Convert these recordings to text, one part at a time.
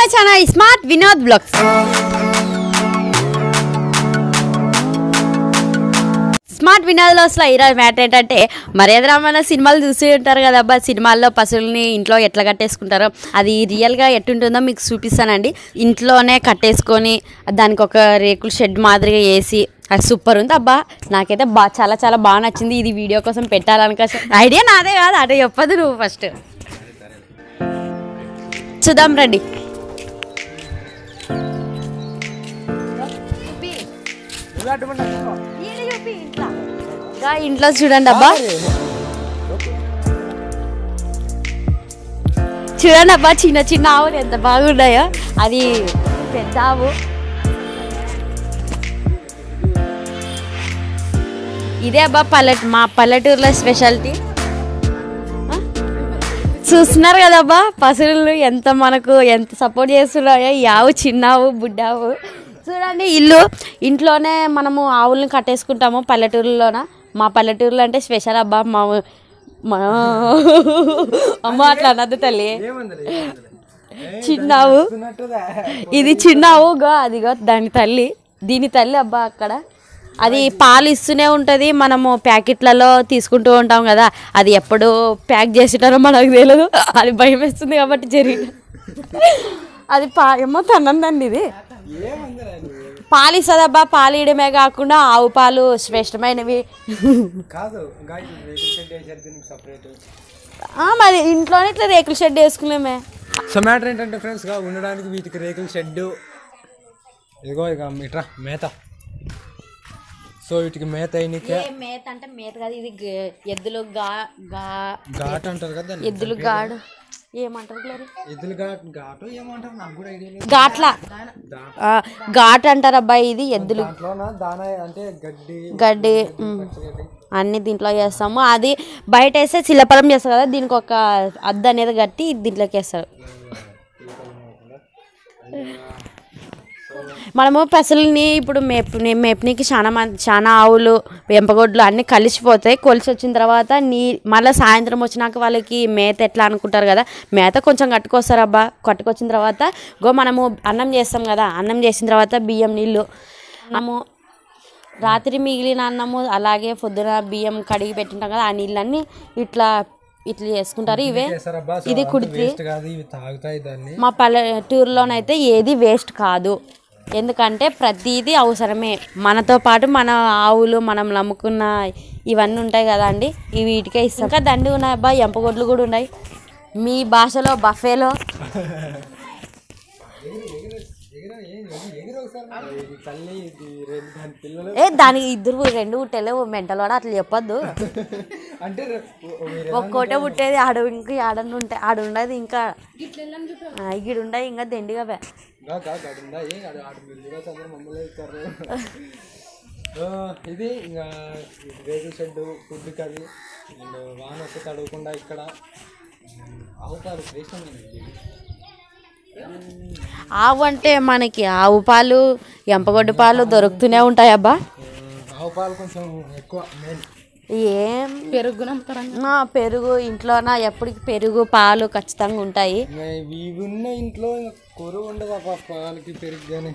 My channel smart Vinod vlogs smart వినోద్లో అసలు ఈరోజు మ్యాటర్ ఏంటంటే మర్యాద రామన్న సినిమాలు చూసి ఉంటారు కదా అబ్బా సినిమాల్లో పశువుల్ని ఇంట్లో ఎట్లా కట్టేసుకుంటారో అది రియల్గా ఎట్టుంటుందో మీకు చూపిస్తానండి ఇంట్లోనే కట్టేసుకొని దానికి ఒక రేకుల షెడ్ మాదిరిగా వేసి అది సూపర్ ఉంది అబ్బా నాకైతే బా చాలా చాలా బాగా నచ్చింది ఇది వీడియో కోసం పెట్టాలనుక ఐడియా నాదే కాదు అదే చెప్పదు నువ్వు ఫస్ట్ చూద్దాం రండి గా ఇంట్లో చూడండి అబ్బా చూడండి అబ్బా చిన్న చిన్న ఆవులు ఎంత బాగున్నాయో అది పెద్ద ఆవు ఇదే అబ్బా పల్లెటూ మా పల్లెటూరులో స్పెషాలిటీ చూస్తున్నారు కదబ్బా పసులు ఎంత మనకు ఎంత సపోర్ట్ చేస్తున్నాయో ఈ ఆవు చిన్నావు బుడ్డావు చూడండి ఇల్లు ఇంట్లోనే మనము ఆవుల్ని కట్టేసుకుంటాము పల్లెటూరులోన మా పల్లెటూరులో అంటే స్పెషల్ అబ్బా మా మా అమ్మ అట్లా అనద్దు తల్లి చిన్నావు ఇది చిన్నావు గో అదిగో దాని తల్లి దీని తల్లి అబ్బా అక్కడ అది పాలు ఇస్తూనే ఉంటుంది మనము ప్యాకెట్లలో తీసుకుంటూ ఉంటాం కదా అది ఎప్పుడు ప్యాక్ చేసినారో మనకు తెలియదు అది భయం వేస్తుంది కాబట్టి జరిగింది అది పా ఏమో తనందండి ఇది పాలు ఇస్తుందబ్బా పాలు ఇయడమే కాకుండా ఆవు పాలు శ్రేష్టమైనవి కాదు గాయస్ రేకుల షెడ్ వేసారు దీనికి సపరేట్ ఆ, మరి ఇంట్లోనే ఇట్లా రేకుల షెడ్ వేసుకునేమే సో మ్యాటర్ ఏంటంటే ఫ్రెండ్స్ గా ఉండడానికి వీటికి రేకుల షెడ్ ఇదిగో ఇక ఇట్రా మేత సో వీటికి మేత అయినకే మేత అంటే మేత కాదు ఇది గ- ఎద్దులు గా గా ఘాట్ అంటారు కదా దాన్ని ఎద్దులు గాడు ఏమంటారు క్లారి? ఎద్దులు ఘాట్ ఘాటు ఏమంటారు నాకు కూడా ఐడియా లేదు ఘాట్ల ఆ, ఘాట్ అంటారు అబ్బాయి ఇది ఎద్దులు దాంట్లోన దాన అంటే గడ్డి గడ్డి ఉమ్, పచ్చగడ్డి. అన్ని దీంట్లో చేస్తాము అది బయట వేస్తే శిలపలం చేస్తారు కదా దీనికి ఒక అద్దు అనేది కట్టి దీంట్లోకి వేస్తారు మనము పెసలని ఇప్పుడు మేపు మేపునికి చాలా మంది చాలా ఆవులు వెంపగొడ్లు అన్నీ కలిసిపోతాయి కొలిసి వచ్చిన తర్వాత నీ మళ్ళీ సాయంత్రం వచ్చినాక వాళ్ళకి మేత ఎట్లా అనుకుంటారు కదా మేత కొంచెం కట్టుకొస్తారు అబ్బా కట్టుకొచ్చిన తర్వాత గో మనము అన్నం చేస్తాం కదా అన్నం చేసిన తర్వాత బియ్యం నీళ్ళు మనము రాత్రి మిగిలిన అన్నము అలాగే పొద్దున బియ్యం కడిగి పెట్టింటాం కదా ఆ నీళ్ళన్నీ ఇట్లా ఇట్లా చేసుకుంటారు ఇవే చేస్తారబ్బా సో ఇది అంత కుడితి వేస్ట్ కాదు ఇవి తాగుతాయి దాన్ని మా పల్లెటూరులోనైతే ఏది వేస్ట్ కాదు ఎందుకంటే ప్రతిదీ అవసరమే మనతో పాటు మన ఆవులు మనం నమ్ముకున్న ఇవన్నీ ఉంటాయి కదా అండి ఇవి వీటికే ఇస్తాం ఇంకా దండి ఉన్నాయి అబ్బా ఎంపగొడ్లు కూడా ఉన్నాయి మీ భాషలో బఫేలో ఇది తల్లి ఇది రెండు దాని పిల్లలు ఏ దానికి ఇద్దరు రెండు పుట్టలేవు మెంటల్ వాడు అట్లా చెప్పొద్దు అంటే మీరు ఒక్కోటే పుట్టేది ఆడు ఇంకా ఆడను ఉంటాయి ఆడు ఉండదు ఇంకా ఇక్కడ ఉండదు ఇంకా దండిగా వే. గడుందా ఏ ఆడు ఆడు ముందుగా చంద్ర మమ్మల్ని ఇస్తారు ఆ, ఇది ఇంకా రేగు షెడ్ ఫుడ్ కది అండ్ వాన వస్తే తడవకుండా ఇక్కడ ఆవు పాలు శ్రేష్టమైనది ఆవు అంటే మనకి ఆవు పాలు ఎంపగొడ్డు పాలు దొరుకుతూనే ఉంటాయి అబ్బా ఆవు పాలు కొంచెం ఎక్కువ మెయిన్ ఏం పెరుగు ఆ, పెరుగు ఇంట్లోన ఎప్పటికి పెరుగు పాలు ఖచ్చితంగా ఉంటాయి ఇంకా ఇవి ఉన్న ఇంట్లో ఇంకా కొరువు ఉండదు అబ్బా పాలకి పెరుగు కానీ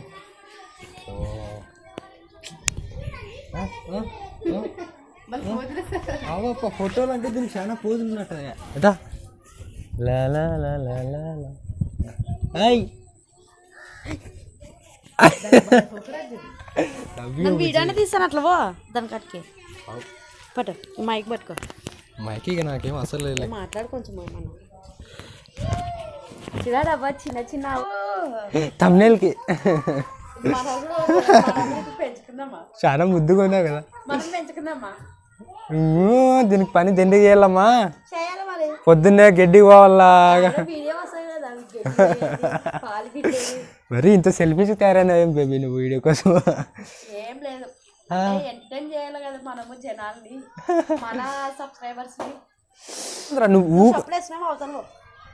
అవప్ప ఫోటోలు అంటే దీనికి చాలా పోజులు ఉన్నట్టు ఎటా లా లా లా లా లా లా ఐ వీడియోనే తీస్తాను అట్లా పో దాని కట్కి పట్టు ఈ మైక్ పట్టుకో మైకి ఇక నాకేం అసలు లేదు మాట్లాడు కొంచెం మనం చూడబ్బా చిన్న చిన్న ఆవు. తమ్నేల్కి మనము- మనము పెంచుకుందామా చాలా ముద్దుగా ఉన్నావు కదా మనం పెంచుకుందామా ఊ, దీనికి పని దండి చేయాలమ్మా చేయాలి మరి పొద్దున్నే గడ్డి పోవాలా వీడియో వస్తుంది కదా గడ్డి, పాలు పిండేది. మరి ఇంత సెల్ఫీస్ తయారైనా ఏం బేబీ నువ్వు వీడియో కోసం ఏం లేదు ఆ. ఎంటర్టైన్ చేయాలి కదా మనము జనాల్ని మన సబ్స్క్రైబర్స్ ని రా నువ్వు ఊ- అప్పుడు వేసినాము అవుతాను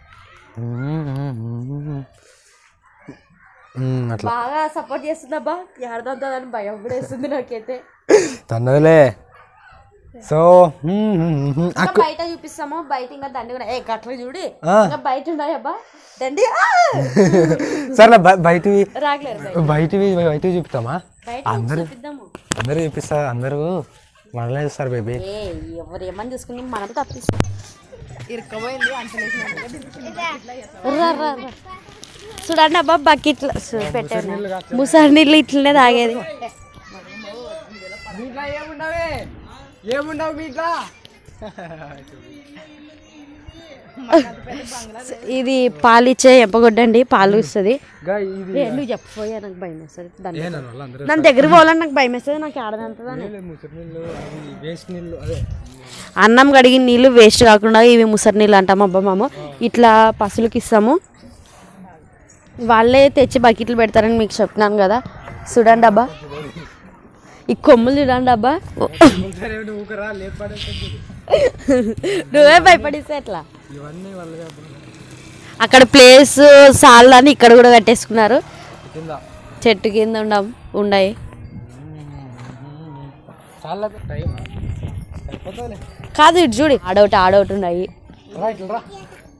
ఉమ్, అట్లా బాగా సపోర్ట్ చేస్తుందబ్బా ఎడదందని భయం కూడా వేస్తుంది నాకైతే తన్నదిలే సో హ్మ్, హ్మ్, హ్మ్. ఇంకా బయట చూపిస్తాము బయట ఇంకా దండి కూడా ఏ గట్ల చూడి ఆ. ఇంకా బయట ఉన్నాయి అబ్బా దండి ఆ! సర్లే బ- బయటివి రాగలేరు బయట బయటివి బయటివి చూపిస్తామా బయట అందరూ చూపిద్దాము అందరూ చూపిస్తారు అందరూ మనలే చూస్తారు బేబీ ఏ ఎవరు ఏమని చూసుకుని మనం తప్పిస్తాం రా, రా, రా. చూడండి అబ్బా బకెట్లో పెట్టాను ముసారి నీళ్ళు ఇట్లనే తాగేది మీట్లా ఏముండవే ఏముండవు మీట్లా ఇది పాలు ఇచ్చే ఎంపగొడ్డండి పాలు ఇస్తుంది ఇది ఏ, నువ్వు చెప్పపోయా నాకు భయం వేస్తుంది దాన్ని ఏ నన్ను వాళ్ళందరూ నన్ను దగ్గర పోవాలని నాకు భయం వేస్తుంది నాకు ఆడదంతదని ముసరి నీళ్ళు అవి వేస్ట్ నీళ్ళు అదే అన్నం కడిగిన నీళ్ళు వేస్ట్ కాకుండా ఇవి ముసరి నీళ్ళు అంటాము అబ్బా మామ ఇట్లా పసులకి ఇస్తాము వాళ్ళే తెచ్చి బకెట్లు పెడతారని మీకు చెప్తున్నాను కదా చూడండి అబ్బా ఈ కొమ్ములు చూడండి అబ్బా సరే ఊకరా లేపడేస్తుంది నువ్వే భయపడిస్తే ఎట్లా ఇవన్నీ వాళ్ళ అక్కడ ప్లేస్ సాలని ఇక్కడ కూడా కట్టేసుకున్నారు కింద చెట్టు కింద ఉండం ఉన్నాయి చాలా టైం సరిపోతుందిలే కాదు ఇటు చూడు ఆడౌట్ ఆడౌట్ ఉన్నాయి రా ఇట్లా రా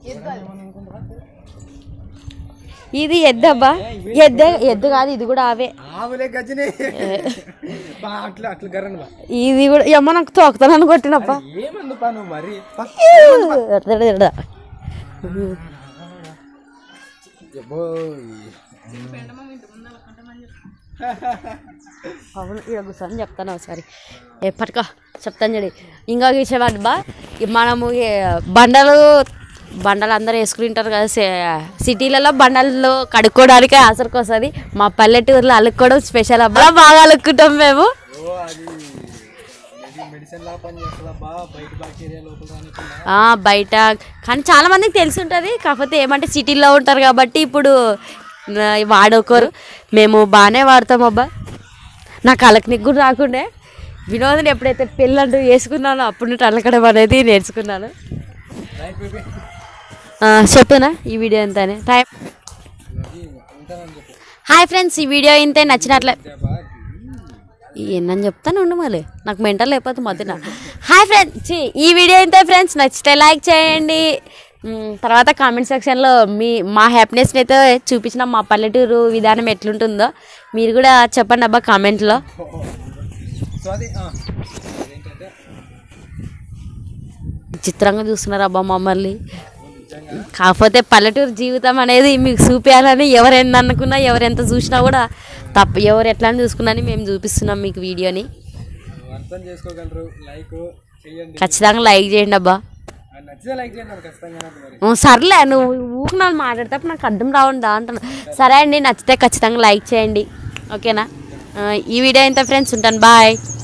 ఇది ఎద్దు అబ్బా ఎద్దు ఎద్దు కాదు ఇది కూడా అవే ఆవులే గజనే బా అట్లా అట్లా గరండి బా ఇది కూడా ఏమో నాకు తోకుతానని కొట్టినప్ప ఏమందు పా నువ్వు మరి పా. ఎబ్బోయ్. అవును ఇక్కడ కూర్చొని చెప్తాను ఒకసారి ఎప్పటికా చెప్తాను చూడి ఇంకా విషయం బా మనము ఏ బండలు బండలు అందరూ వేసుకుంటారు కదా సే- సిటీలలో బండలు కడుక్కోవడానికి ఆసరికి వస్తుంది మా పల్లెటూరులో అలుక్కోవడం స్పెషల్ అబ్బా బాగా అలుక్కుంటాం మేము ఓ అది మెడి- మెడిసిన్ లా పని చేస్తుందా బా బయట బ్యాక్టీరియా లోపల రానికుండా ఆ, బయట కానీ చాలా మందికి తెలిసి ఉంటుంది కాకపోతే ఏమంటే సిటీలో ఉంటారు కాబట్టి ఇప్పుడు ఆ, వాడుకోరు మేము బాగానే వాడతాం అబ్బా నాకు అలకనికి కూడా రాకుండే వినోదం ఎప్పుడైతే పెళ్ళంటూ వేసుకున్నానో అప్పుడు నుండి అలకడం అనేది నేర్చుకున్నాను రైట్ బేబీ ఆ, చెప్పునా ఈ వీడియో ఎంతనే టైం ఉంటానని చెప్పు హాయ్ ఫ్రెండ్స్ ఈ వీడియో ఇంతే నచ్చినట్లే బా ఏందని చెప్తాను ఉండు మళ్ళీ నాకు మెంటల్ లేకపోతే మధ్యన హాయ్ ఫ్రెండ్స్ ఈ వీడియో ఇంతే ఫ్రెండ్స్ నచ్చితే లైక్ చేయండి మ్, తర్వాత కామెంట్ సెక్షన్లో మీ మా హ్యాపీనెస్ని అయితే చూపించిన మా పల్లెటూరు విధానం ఎట్లుంటుందో మీరు కూడా చెప్పండి అబ్బా కామెంట్లో సో అది ఆ, ఏంటంటే చిత్రంగా చూస్తున్నారు అబ్బా మమ్మల్ని కాకపోతే పల్లెటూరు జీవితం అనేది మీకు చూపించాలని ఎవరెంత అనుకున్నా ఎవరెంత చూసినా కూడా తప్ప ఎవరు ఎట్లా అని చూసుకున్నా అని మేము చూపిస్తున్నాం మీకు వీడియోని అర్థం చేసుకోగలరు లైక్ చేయండి ఖచ్చితంగా లైక్ చేయండి అబ్బా అది నచ్చితే లైక్ చేయండి మరి ఖచ్చితంగా నాకు మరి ఓ, సర్లే నువ్వు ఊకు నన్ను మాట్లాడేటప్పుడు నాకు అర్థం రావండా అంటున్నా సరే అండి నచ్చితే ఖచ్చితంగా లైక్ చేయండి ఓకేనా ఆ, ఈ వీడియో ఇంత ఫ్రెండ్స్ ఉంటాను బాయ్